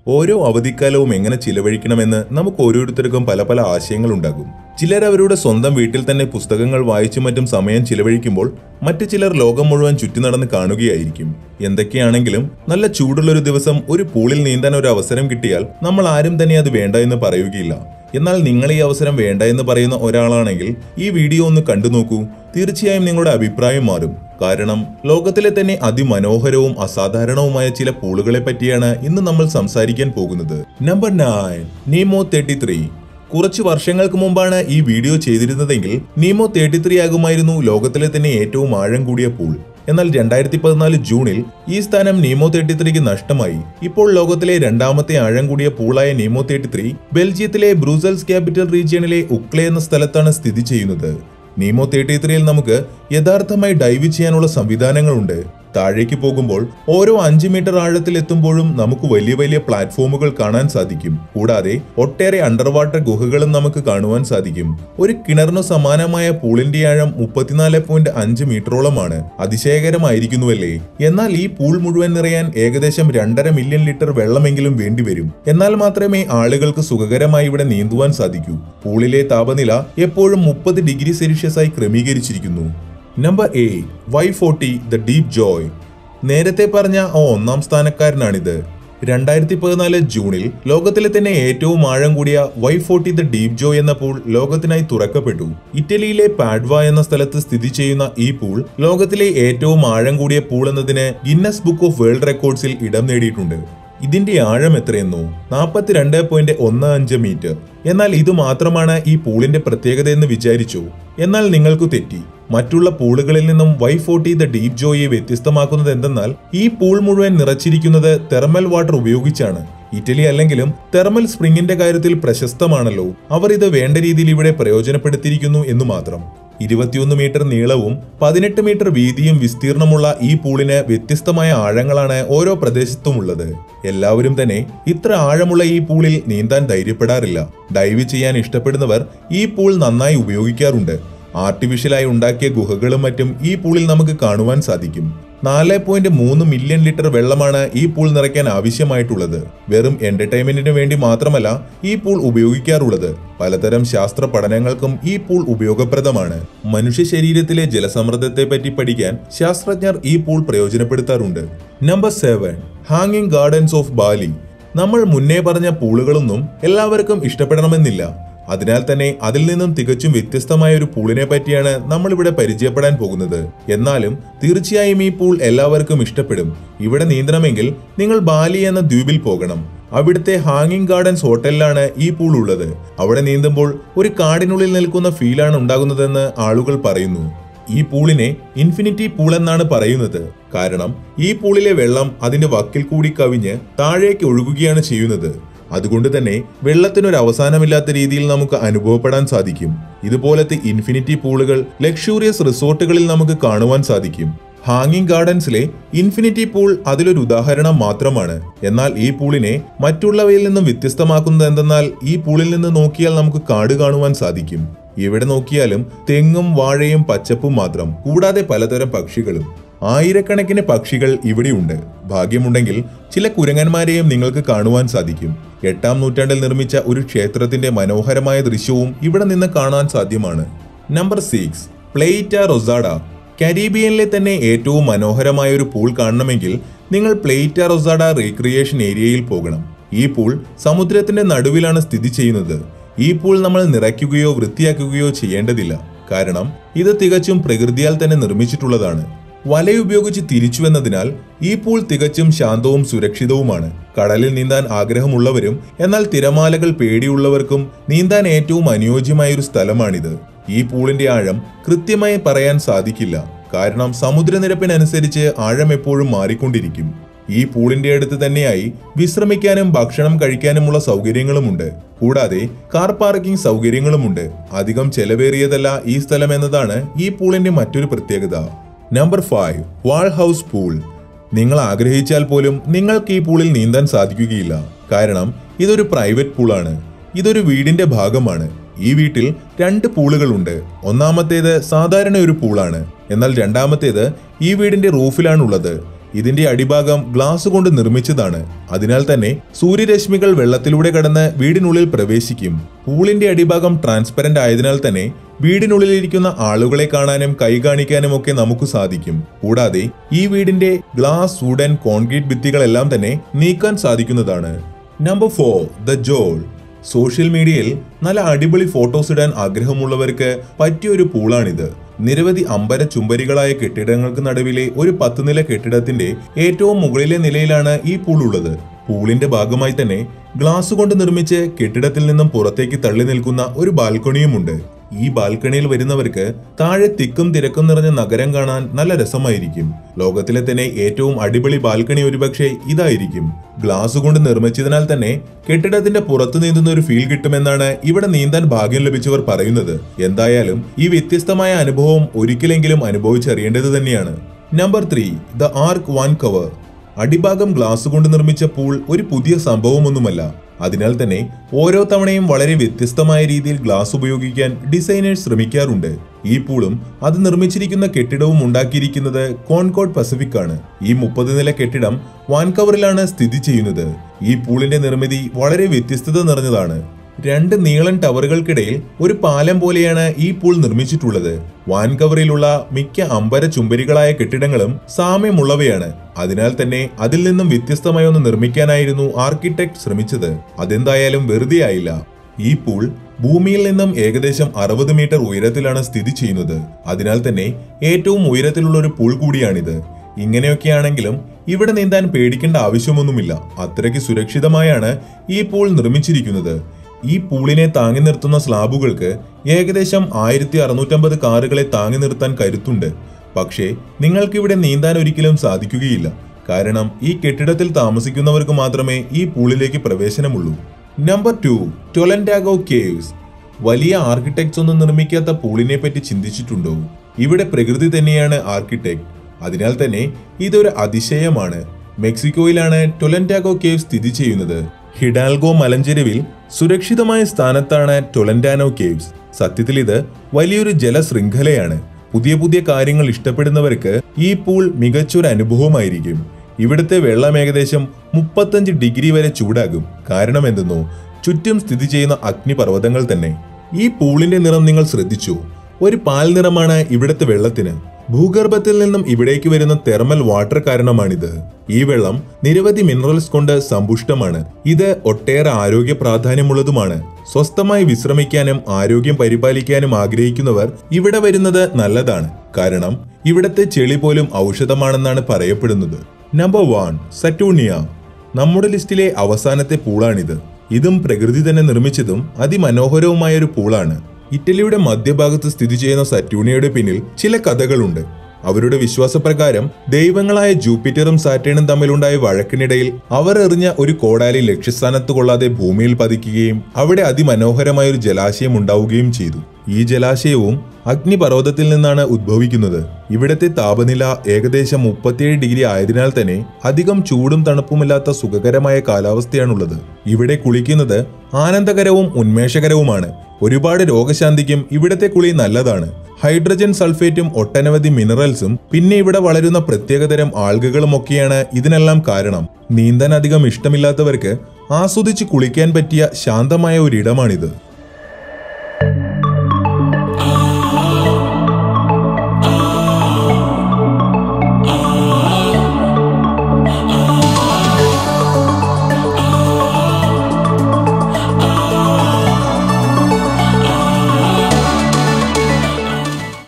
ഓരോ അവധിക്കാലവും എങ്ങനെ ചിലവഴിക്കണമെന്ന് നമുക്ക് ഓരോരുത്തർക്കും പല പല ആശയങ്ങളുണ്ടാകും ചിലർ അവരുടെ സ്വന്തം വീട്ടിൽ തന്നെ പുസ്തകങ്ങൾ വായിച്ചു മറ്റും സമയം ചിലവഴിക്കുമ്പോൾ മറ്റു ചിലർ ലോകം മുഴുവൻ ചുറ്റി നടന്ന് കാണുകയായിരിക്കും എന്തൊക്കെയാണെങ്കിലും നല്ല ചൂടുള്ളൊരു ദിവസം ഒരു പൂളിൽ നീന്താൻ ഒരു അവസരം കിട്ടിയാൽ നമ്മൾ ആരും തന്നെ അത് വേണ്ട എന്ന് പറയുകയില്ല എന്നാൽ നിങ്ങൾ ഈ അവസരം വേണ്ട എന്ന് പറയുന്ന ഒരാളാണെങ്കിൽ ഈ വീഡിയോ ഒന്ന് കണ്ടു നോക്കൂ തീർച്ചയായും നിങ്ങളുടെ അഭിപ്രായം മാറും കാരണം ലോകത്തിലെ തന്നെ അതിമനോഹരവും അസാധാരണവുമായ ചില പൂളുകളെ പറ്റിയാണ് ഇന്ന് നമ്മൾ സംസാരിക്കാൻ പോകുന്നത് number nine Nemo thirty three കുറച്ച് വർഷങ്ങൾക്ക് മുമ്പാണ് ഈ വീഡിയോ ചെയ്തിരുന്നതെങ്കിൽ നീമോ തേർട്ടി ത്രീ ആകുമായിരുന്നു ലോകത്തിലെ തന്നെ ഏറ്റവും ആഴം കൂടിയ പൂൾ എന്നാൽ രണ്ടായിരത്തി പതിനാല് ജൂണിൽ ഈ സ്ഥാനം നീമോ തേർട്ടി ത്രീക്ക് നഷ്ടമായി ഇപ്പോൾ ലോകത്തിലെ രണ്ടാമത്തെ ആഴം കൂടിയ പൂളായ നീമോ തേർട്ടി ത്രീ ബെൽജിയത്തിലെ ബ്രൂസൽസ് ക്യാപിറ്റൽ റീജിയണിലെ ഉക്ലെ എന്ന സ്ഥലത്താണ് സ്ഥിതി ചെയ്യുന്നത് നീമോ തേർട്ടി ത്രീയിൽ നമുക്ക് യഥാർത്ഥമായി ഡൈവ് ചെയ്യാനുള്ള സംവിധാനങ്ങളുണ്ട് താഴേക്ക് പോകുമ്പോൾ ഓരോ അഞ്ച് മീറ്റർ ആഴത്തിൽ എത്തുമ്പോഴും നമുക്ക് വലിയ വലിയ പ്ലാറ്റ്ഫോമുകൾ കാണാൻ സാധിക്കും കൂടാതെ ഒട്ടേറെ അണ്ടർ വാട്ടർ ഗുഹകളും നമുക്ക് കാണുവാൻ സാധിക്കും ഒരു കിണറിനു സമാനമായ പൂളിന്റെ ആഴം മുപ്പത്തിനാല് പോയിന്റ് അഞ്ച് മീറ്ററോളമാണ് അതിശയകരമായിരിക്കുന്നുവല്ലേ എന്നാൽ ഈ പൂൾ മുഴുവൻ നിറയാൻ ഏകദേശം രണ്ടര മില്യൺ ലിറ്റർ വെള്ളമെങ്കിലും വേണ്ടിവരും എന്നാൽ മാത്രമേ ആളുകൾക്ക് സുഖകരമായി ഇവിടെ നീന്തുവാൻ സാധിക്കൂ പൂളിലെ താപനില എപ്പോഴും മുപ്പത് ഡിഗ്രി സെൽഷ്യസ് ആയി ക്രമീകരിച്ചിരിക്കുന്നു number eight Y forty the deep joy നേരത്തെ പറഞ്ഞ ആ ഒന്നാം സ്ഥാനക്കാരനാണിത് രണ്ടായിരത്തി പതിനാല് ജൂണിൽ ലോകത്തിലെ തന്നെ ഏറ്റവും ആഴം കൂടിയ Y forty the deep joy എന്ന പൂൾ ലോകത്തിനായി തുറക്കപ്പെട്ടു ഇറ്റലിയിലെ പാഡ്വ എന്ന സ്ഥലത്ത് സ്ഥിതി ചെയ്യുന്ന ഈ പൂൾ ലോകത്തിലെ ഏറ്റവും ആഴം കൂടിയ പൂൾ എന്നതിന് ഗിന്നസ് ബുക്ക് ഓഫ് വേൾഡ് റെക്കോർഡ്സിൽ ഇടം നേടിയിട്ടുണ്ട് ഇതിന്റെ ആഴം എത്രയെന്നോ നാൽപ്പത്തിരണ്ട് പോയിന്റ് ഒന്ന് അഞ്ച് മീറ്റർ എന്നാൽ ഇത് മാത്രമാണ് ഈ പൂളിന്റെ പ്രത്യേകത എന്ന് വിചാരിച്ചു എന്നാൽ നിങ്ങൾക്ക് തെറ്റി മറ്റുള്ള പൂളുകളിൽ നിന്നും വൈ ഫോർട്ടി ദ ഡീപ് ജോയെ വ്യത്യസ്തമാക്കുന്നത് എന്തെന്നാൽ ഈ പൂൾ മുഴുവൻ നിറച്ചിരിക്കുന്നത് തെർമൽ വാട്ടർ ഉപയോഗിച്ചാണ് ഇറ്റലി അല്ലെങ്കിലും തെർമൽ സ്പ്രിങ്ങിന്റെ കാര്യത്തിൽ പ്രശസ്തമാണല്ലോ അവർ ഇത് വേണ്ട രീതിയിൽ ഇവിടെ പ്രയോജനപ്പെടുത്തിയിരിക്കുന്നു എന്ന് മാത്രം ഇരുപത്തിയൊന്ന് മീറ്റർ നീളവും പതിനെട്ട് മീറ്റർ വീതിയും വിസ്തീർണമുള്ള ഈ പൂളിന് വ്യത്യസ്തമായ ആഴങ്ങളാണ് ഓരോ പ്രദേശത്തുമുള്ളത് എല്ലാവരും തന്നെ ഇത്ര ആഴമുള്ള ഈ പൂളിൽ നീന്താൻ ധൈര്യപ്പെടാറില്ല ഡൈവ് ചെയ്യാൻ ഇഷ്ടപ്പെടുന്നവർ ഈ പൂൾ നന്നായി ഉപയോഗിക്കാറുണ്ട് ആർട്ടിഫിഷ്യലായി ഉണ്ടാക്കിയ ഗുഹകളും മറ്റും ഈ പൂളിൽ നമുക്ക് കാണുവാൻ സാധിക്കും നാല് പോയിന്റ് മൂന്ന് മില്യൺ ലിറ്റർ വെള്ളമാണ് ഈ പൂൾ നിറയ്ക്കാൻ ആവശ്യമായിട്ടുള്ളത് വെറും എന്റർടൈൻമെന്റിന് വേണ്ടി മാത്രമല്ല ഈ പൂൾ ഉപയോഗിക്കാറുള്ളത് പലതരം ശാസ്ത്ര പഠനങ്ങൾക്കും ഈ പൂൾ ഉപയോഗപ്രദമാണ് മനുഷ്യ ശരീരത്തിലെ ജലസമ്മർദ്ദത്തെ പറ്റി പഠിക്കാൻ ശാസ്ത്രജ്ഞർ ഈ പൂൾ പ്രയോജനപ്പെടുത്താറുണ്ട് നമ്പർ സെവൻ ഹാങ്ങിങ് ഗാർഡൻസ് ഓഫ് ബാലി നമ്മൾ മുന്നേ പറഞ്ഞ പൂളുകളൊന്നും എല്ലാവർക്കും ഇഷ്ടപ്പെടണമെന്നില്ല അതിനാൽ തന്നെ അതിൽ നിന്നും തികച്ചും വ്യത്യസ്തമായ ഒരു പൂളിനെ പറ്റിയാണ് നമ്മൾ ഇവിടെ പരിചയപ്പെടാൻ പോകുന്നത് എന്നാലും തീർച്ചയായും ഈ പൂൾ എല്ലാവർക്കും ഇഷ്ടപ്പെടും ഇവിടെ നീന്തണമെങ്കിൽ നിങ്ങൾ ബാലി എന്ന ദ്വീപിൽ പോകണം അവിടുത്തെ ഹാങ്ങിങ് ഗാർഡൻസ് ഹോട്ടലിലാണ് ഈ പൂൾ ഉള്ളത് അവിടെ നീന്തുമ്പോൾ ഒരു കാടിനുള്ളിൽ നിൽക്കുന്ന ഫീലാണ് ഉണ്ടാകുന്നതെന്ന് ആളുകൾ പറയുന്നു ഈ പൂളിനെ ഇൻഫിനിറ്റി പൂൾ എന്നാണ് പറയുന്നത് കാരണം ഈ പൂളിലെ വെള്ളം അതിന്റെ വക്കിൽ കൂടി കവിഞ്ഞ് താഴേക്ക് ഒഴുകുകയാണ് ചെയ്യുന്നത് അതുകൊണ്ട് തന്നെ വെള്ളത്തിനൊരു അവസാനമില്ലാത്ത രീതിയിൽ നമുക്ക് അനുഭവപ്പെടാൻ സാധിക്കും ഇതുപോലത്തെ ഇൻഫിനിറ്റി പൂളുകൾ ലക്ഷൂറിയസ് റിസോർട്ടുകളിൽ നമുക്ക് കാണുവാൻ സാധിക്കും ഹാങ്ങിങ് ഗാർഡൻസിലെ ഇൻഫിനിറ്റി പൂൾ അതിലൊരു ഉദാഹരണം മാത്രമാണ് എന്നാൽ ഈ പൂളിനെ മറ്റുള്ളവയിൽ നിന്നും വ്യത്യസ്തമാക്കുന്നത് എന്തെന്നാൽ ഈ പൂളിൽ നിന്ന് നോക്കിയാൽ നമുക്ക് കാട് കാണുവാൻ സാധിക്കും എവിടെ നോക്കിയാലും തെങ്ങും വാഴയും പച്ചപ്പും മാത്രം കൂടാതെ പലതരം പക്ഷികളും ആയിരക്കണക്കിന് പക്ഷികൾ ഇവിടെയുണ്ട് ഭാഗ്യമുണ്ടെങ്കിൽ ചില കുരങ്ങന്മാരെയും നിങ്ങൾക്ക് കാണുവാൻ സാധിക്കും എട്ടാം നൂറ്റാണ്ടിൽ നിർമ്മിച്ച ഒരു ക്ഷേത്രത്തിന്റെ മനോഹരമായ ദൃശ്യവും ഇവിടെ നിന്ന് കാണാൻ സാധ്യമാണ് നമ്പർ സിക്സ് പ്ലേറ്റ റൊസാഡ കരീബിയനിലെ തന്നെ ഏറ്റവും മനോഹരമായ ഒരു പൂൾ കാണണമെങ്കിൽ നിങ്ങൾ പ്ലേറ്റ റൊസാഡ റീക്രിയേഷൻ ഏരിയയിൽ പോകണം ഈ പൂൾ സമുദ്രത്തിന്റെ നടുവിലാണ് സ്ഥിതി ചെയ്യുന്നത് ഈ പൂൾ നമ്മൾ നിറയ്ക്കുകയോ വൃത്തിയാക്കുകയോ ചെയ്യേണ്ടതില്ല കാരണം ഇത് തികച്ചും പ്രകൃതിയാൽ തന്നെ നിർമ്മിച്ചിട്ടുള്ളതാണ് വലയുപയോഗിച്ച് തിരിച്ചുവെന്നതിനാൽ ഈ പൂൾ തികച്ചും ശാന്തവും സുരക്ഷിതവുമാണ് കടലിൽ നീന്താൻ ആഗ്രഹമുള്ളവരും എന്നാൽ തിരമാലകൾ പേടിയുള്ളവർക്കും നീന്താൻ ഏറ്റവും അനുയോജ്യമായ ഒരു സ്ഥലമാണിത് ഈ പൂളിന്റെ ആഴം കൃത്യമായി പറയാൻ സാധിക്കില്ല കാരണം സമുദ്രനിരപ്പിനനുസരിച്ച് ആഴം എപ്പോഴും മാറിക്കൊണ്ടിരിക്കും ഈ പൂളിന്റെ അടുത്ത് തന്നെയായി വിശ്രമിക്കാനും ഭക്ഷണം കഴിക്കാനുമുള്ള സൗകര്യങ്ങളുമുണ്ട് കൂടാതെ കാർ പാർക്കിംഗ് സൗകര്യങ്ങളുമുണ്ട് അധികം ചെലവേറിയതല്ല ഈ സ്ഥലം എന്നതാണ് ഈ പൂളിന്റെ മറ്റൊരു പ്രത്യേകത number five wall house pool നിങ്ങൾ ആഗ്രഹിച്ചാൽ പോലും നിങ്ങൾക്ക് ഈ പൂളിൽ നീന്താൻ സാധിക്കുകയില്ല കാരണം ഇതൊരു പ്രൈവറ്റ് പൂളാണ് ഇതൊരു വീടിന്റെ ഭാഗമാണ് ഈ വീട്ടിൽ രണ്ട് പൂളുകളുണ്ട് ഒന്നാമത്തേത് സാധാരണ ഒരു പൂളാണ് എന്നാൽ രണ്ടാമത്തേത് ഈ വീടിന്റെ റൂഫിലാണുള്ളത് ഇതിന്റെ അടിഭാഗം ഗ്ലാസ് കൊണ്ട് നിർമ്മിച്ചതാണ് അതിനാൽ തന്നെ സൂര്യരശ്മികൾ വെള്ളത്തിലൂടെ കടന്ന് വീടിനുള്ളിൽ പ്രവേശിക്കും പൂളിന്റെ അടിഭാഗം ട്രാൻസ്പെറന്റ് ആയതിനാൽ തന്നെ വീടിനുള്ളിലിരിക്കുന്ന ആളുകളെ കാണാനും കൈ കാണിക്കാനും ഒക്കെ നമുക്ക് സാധിക്കും കൂടാതെ ഈ വീടിന്റെ ഗ്ലാസ് വുഡൻ കോൺക്രീറ്റ് ഭിത്തികളെല്ലാം തന്നെ നീക്കാൻ സാധിക്കുന്നതാണ് number four the Joule social മീഡിയയിൽ നല്ല അടിപൊളി ഫോട്ടോസ് ഇടാൻ ആഗ്രഹമുള്ളവർക്ക് പറ്റിയ ഒരു പൂളാണിത് നിരവധി അമ്പര ചുംബരികളായ കെട്ടിടങ്ങൾക്ക് നടുവിലെ ഒരു പത്ത് നില കെട്ടിടത്തിന്റെ ഏറ്റവും മുകളിലെ നിലയിലാണ് ഈ പൂൾ ഉള്ളത് പൂളിന്റെ ഭാഗമായി തന്നെ ഗ്ലാസ് കൊണ്ട് നിർമ്മിച്ച് കെട്ടിടത്തിൽ നിന്നും പുറത്തേക്ക് തള്ളി നിൽക്കുന്ന ഒരു ബാൽക്കണിയുമുണ്ട് ഈ ബാൽക്കണിയിൽ വരുന്നവർക്ക് താഴെ തിക്കും തിരക്കും നിറഞ്ഞ നഗരം കാണാൻ നല്ല രസമായിരിക്കും ലോകത്തിലെ തന്നെ ഏറ്റവും അടിപൊളി ബാൽക്കണി ഒരുപക്ഷെ ഇതായിരിക്കും ഗ്ലാസ് കൊണ്ട് നിർമ്മിച്ചതിനാൽ തന്നെ കെട്ടിടത്തിന്റെ പുറത്തു നീന്തുന്ന ഒരു ഫീൽ കിട്ടുമെന്നാണ് ഇവിടെ നീന്താൻ ഭാഗ്യം ലഭിച്ചവർ പറയുന്നത് എന്തായാലും ഈ വ്യത്യസ്തമായ അനുഭവം ഒരിക്കലെങ്കിലും അനുഭവിച്ചറിയേണ്ടത് തന്നെയാണ് number three the arc one cover അടിഭാഗം ഗ്ലാസ് കൊണ്ട് നിർമ്മിച്ച പൂൾ ഒരു പുതിയ സംഭവമൊന്നുമല്ല അതിനാൽ തന്നെ ഓരോ തവണയും വളരെ വ്യത്യസ്തമായ രീതിയിൽ ഗ്ലാസ് ഉപയോഗിക്കാൻ ഡിസൈനേഴ്സ് ശ്രമിക്കാറുണ്ട് ഈ പൂളും അത് നിർമ്മിച്ചിരിക്കുന്ന കെട്ടിടവും ഉണ്ടാക്കിയിരിക്കുന്നത് കോൺകോഡ് പസഫിക് ആണ് ഈ മുപ്പത് നില കെട്ടിടം വാൻകവറിലാണ് സ്ഥിതി ചെയ്യുന്നത് ഈ പൂളിന്റെ നിർമ്മിതി വളരെ വ്യത്യസ്തത നിറഞ്ഞതാണ് രണ്ട് നീളൻ ടവറുകൾക്കിടയിൽ ഒരു പാലം പോലെയാണ് ഈ പൂൾ നിർമ്മിച്ചിട്ടുള്ളത് വാൻകവറിലുള്ള മിക്ക അമ്പര ചുംബരികളായ കെട്ടിടങ്ങളും സാമ്യമുള്ളവയാണ് അതിനാൽ തന്നെ അതിൽ നിന്നും വ്യത്യസ്തമായി ഒന്ന് നിർമ്മിക്കാനായിരുന്നു ആർക്കിടെക്ട് ശ്രമിച്ചത് അതെന്തായാലും വെറുതെ ആയില്ല ഈ പൂൾ ഭൂമിയിൽ നിന്നും ഏകദേശം അറുപത് മീറ്റർ ഉയരത്തിലാണ് സ്ഥിതി ചെയ്യുന്നത് അതിനാൽ തന്നെ ഏറ്റവും ഉയരത്തിലുള്ള ഒരു പൂൾ കൂടിയാണിത് ഇങ്ങനെയൊക്കെയാണെങ്കിലും ഇവിടെ നീന്താൻ പേടിക്കേണ്ട ആവശ്യമൊന്നുമില്ല അത്രയ്ക്ക് സുരക്ഷിതമായാണ് ഈ പൂൾ നിർമ്മിച്ചിരിക്കുന്നത് ഈ പൂളിനെ താങ്ങി നിർത്തുന്ന സ്ലാബുകൾക്ക് ഏകദേശം ആയിരത്തി അറുന്നൂറ്റമ്പത് കാറുകളെ താങ്ങി നിർത്താൻ കരുത്തുണ്ട് പക്ഷേ നിങ്ങൾക്കിവിടെ നീന്താൻ ഒരിക്കലും സാധിക്കുകയില്ല കാരണം ഈ കെട്ടിടത്തിൽ താമസിക്കുന്നവർക്ക് മാത്രമേ ഈ പൂളിലേക്ക് പ്രവേശനമുള്ളൂ നമ്പർ ടു ടൊലൻഡാഗോ കേവ്സ് വലിയ ആർക്കിടെക്ട്സ് ഒന്നും നിർമ്മിക്കാത്ത പൂളിനെ പറ്റി ചിന്തിച്ചിട്ടുണ്ടോ ഇവിടെ പ്രകൃതി തന്നെയാണ് ആർക്കിടെക്ട് അതിനാൽ തന്നെ ഇതൊരു അതിശയമാണ് മെക്സിക്കോയിലാണ് ടൊലൻഡാഗോ കേവ് സ്ഥിതി ചെയ്യുന്നത് ഹിഡാൽഗോ മലഞ്ചെരുവിൽ സുരക്ഷിതമായ സ്ഥാനത്താണ് ടൊലൻഡാനോ കേവ്സ് സത്യത്തിൽ ഇത് വലിയൊരു ജലശൃംഖലയാണ് പുതിയ പുതിയ കാര്യങ്ങൾ ഇഷ്ടപ്പെടുന്നവർക്ക് ഈ പൂൾ മികച്ചൊരു അനുഭവമായിരിക്കും ഇവിടുത്തെ വെള്ളം ഏകദേശം മുപ്പത്തഞ്ച് ഡിഗ്രി വരെ ചൂടാകും കാരണം എന്തെന്നോ ചുറ്റും സ്ഥിതി ചെയ്യുന്ന അഗ്നിപർവ്വതങ്ങൾ തന്നെ ഈ പൂളിന്റെ നിറം നിങ്ങൾ ശ്രദ്ധിച്ചു ഒരു പാൽ നിറമാണ് ഇവിടുത്തെ വെള്ളത്തിന് ഭൂഗർഭത്തിൽ നിന്നും ഇവിടേക്ക് വരുന്ന തെർമൽ വാട്ടർ കാരണമാണിത് ഈ വെള്ളം നിരവധി മിനറൽസ് കൊണ്ട് സമ്പുഷ്ടമാണ് ഇത് ഒട്ടേറെ ആരോഗ്യ പ്രാധാന്യമുള്ളതുമാണ് സ്വസ്ഥമായി വിശ്രമിക്കാനും ആരോഗ്യം പരിപാലിക്കാനും ആഗ്രഹിക്കുന്നവർ ഇവിടെ വരുന്നത് നല്ലതാണ് കാരണം ഇവിടത്തെ ചെളി പോലും ഔഷധമാണെന്നാണ് പറയപ്പെടുന്നത് നമ്പർ വൺ സറ്റൂണിയ നമ്മുടെ ലിസ്റ്റിലെ അവസാനത്തെ പൂളാണിത് ഇതും പ്രകൃതി തന്നെ നിർമ്മിച്ചതും അതിമനോഹരവുമായ ഒരു പൂളാണ് ഇറ്റലിയുടെ മധ്യഭാഗത്ത് സ്ഥിതി ചെയ്യുന്ന സറ്റൂണിയയുടെ പിന്നിൽ ചില കഥകളുണ്ട് അവരുടെ വിശ്വാസപ്രകാരം ദൈവങ്ങളായ ജൂപ്പിറ്ററും സാറ്റേണും തമ്മിലുണ്ടായ വഴക്കിനിടയിൽ അവർ എറിഞ്ഞ ഒരു കോടാലി ലക്ഷ്യസ്ഥാനത്ത് കൊള്ളാതെ ഭൂമിയിൽ പതിക്കുകയും അവിടെ അതിമനോഹരമായ ഒരു ജലാശയം ഉണ്ടാവുകയും ചെയ്തു ഈ ജലാശയവും അഗ്നിപർവ്വതത്തിൽ നിന്നാണ് ഉദ്ഭവിക്കുന്നത് ഇവിടത്തെ താപനില ഏകദേശം മുപ്പത്തിയേഴ് ഡിഗ്രി ആയതിനാൽ തന്നെ അധികം ചൂടും തണുപ്പുമില്ലാത്ത സുഖകരമായ കാലാവസ്ഥയാണുള്ളത് ഇവിടെ കുളിക്കുന്നത് ആനന്ദകരവും ഉന്മേഷകരവുമാണ് ഒരുപാട് രോഗശാന്തിക്കും ഇവിടത്തെ കുളി നല്ലതാണ് ഹൈഡ്രജൻ സൾഫേറ്റും ഒട്ടനവധി മിനറൽസും പിന്നെ ഇവിടെ വളരുന്ന പ്രത്യേകതരം ആൽഗകളും ഒക്കെയാണ് ഇതിനെല്ലാം കാരണം നീന്താൻ അധികം ഇഷ്ടമില്ലാത്തവർക്ക് ആസ്വദിച്ച് കുളിക്കാൻ പറ്റിയ ശാന്തമായ ഒരിടമാണിത്